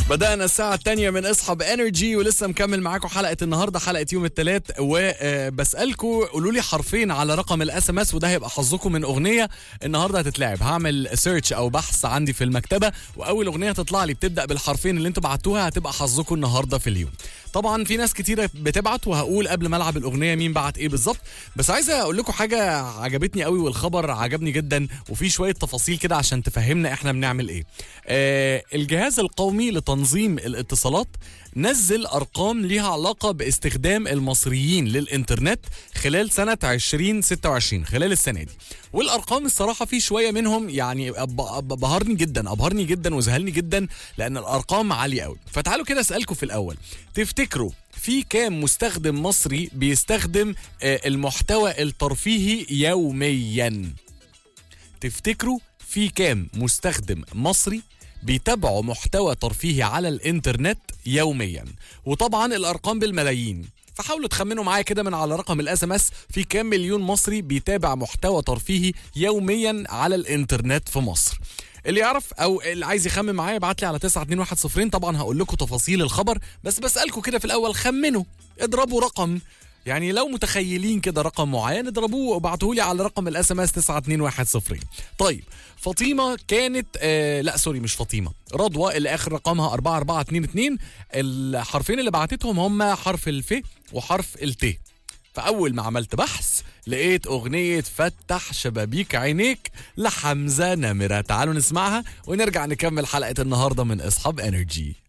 بدأنا الساعة الثانية من اصحاب انرجي ولسه مكمل معاكم حلقة النهاردة حلقة يوم الثلاث وبسألكم قولوا لي حرفين على رقم الاس ام اس وده هيبقى حظكم من اغنية النهاردة هتتلعب هعمل سيرش او بحث عندي في المكتبة واول اغنية تطلع لي بتبدأ بالحرفين اللي انتوا بعتوها هتبقى حظكم النهاردة في اليوم طبعا في ناس كتيرة بتبعت وهقول قبل ما العب الاغنية مين بعت ايه بالظبط بس عايز اقول لكم حاجة عجبتني قوي والخبر عجبني جدا وفي شوية تفاصيل كده عشان تفهمنا احنا بنعمل ايه آه الجهاز القومي لتنظيم الاتصالات نزل ارقام ليها علاقه باستخدام المصريين للانترنت خلال سنه 2026 خلال السنه دي والارقام الصراحه في شويه منهم يعني أب- أب- بهرني جدا ابهرني جدا وذهلني جدا لان الارقام عاليه قوي فتعالوا كده اسالكم في الاول تفتكروا في كام مستخدم مصري بيستخدم آه، المحتوى الترفيهي يوميا تفتكروا في كام مستخدم مصري بيتابعوا محتوى ترفيهي على الانترنت يوميا وطبعا الارقام بالملايين فحاولوا تخمنوا معايا كده من على رقم الاس ام اس في كام مليون مصري بيتابع محتوى ترفيهي يوميا على الانترنت في مصر اللي يعرف او اللي عايز يخمن معايا ابعت لي على 921 طبعا هقول لكم تفاصيل الخبر بس بسالكم كده في الاول خمنوا اضربوا رقم يعني لو متخيلين كده رقم معين اضربوه وابعتوه لي على رقم الاس ام اس 92110 طيب فاطمه كانت آه لا سوري مش فاطمه رضوى اللي اخر رقمها 4422 الحرفين اللي بعتتهم هم حرف الف وحرف الت فاول ما عملت بحث لقيت اغنيه فتح شبابيك عينيك لحمزه نمره تعالوا نسمعها ونرجع نكمل حلقه النهارده من اصحاب انرجي